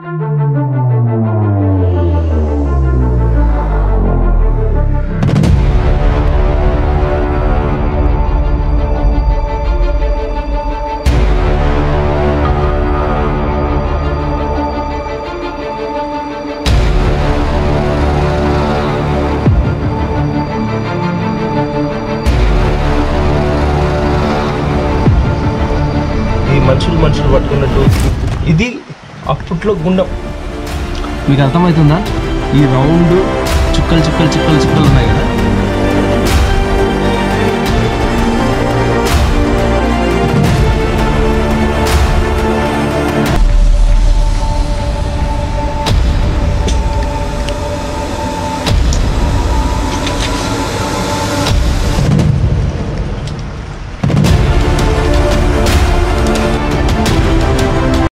ఈ మనుషులు మనుషులు పట్టుకున్నట్టు ఇది అప్పట్లో గుండం మీకు అర్థమవుతుందా ఈ రౌండ్ చుక్కలు చుక్కలు చుక్కలు చుక్కలు ఉన్నాయి కదా